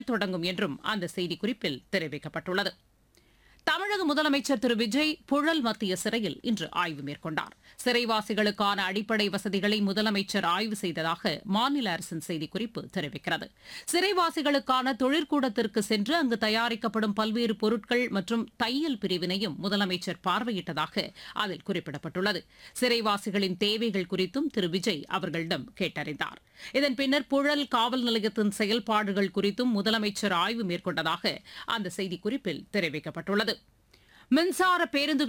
தொடங்கும் என்றும் அந்த செய்திக்குறிப்பில் தெரிவிக்கப்பட்டுள்ளது தமிழக முதலமைச்சர் திரு விஜய் புழல் மத்திய சிறையில் இன்று ஆய்வு மேற்கொண்டார் சிறைவாசிகளுக்கான அடிப்படை வசதிகளை முதலமைச்சர் ஆய்வு செய்ததாக மாநில அரசின் செய்திக்குறிப்பு தெரிவிக்கிறது சிறைவாசிகளுக்கான தொழிற்கூடத்திற்கு சென்று அங்கு தயாரிக்கப்படும் பல்வேறு பொருட்கள் மற்றும் தையல் பிரிவினையும் முதலமைச்சர் பார்வையிட்டதாக அதில் குறிப்பிடப்பட்டுள்ளது சிறைவாசிகளின் தேவைகள் குறித்தும் திரு விஜய் அவர்களிடம் கேட்டறிந்தார் இதன் பின்னர் புழல் காவல் நிலையத்தின் செயல்பாடுகள் குறித்தும் முதலமைச்சர் ஆய்வு மேற்கொண்டதாக அந்த செய்திக்குறிப்பில் தெரிவிக்கப்பட்டுள்ளது மின்சார பேருந்துகள்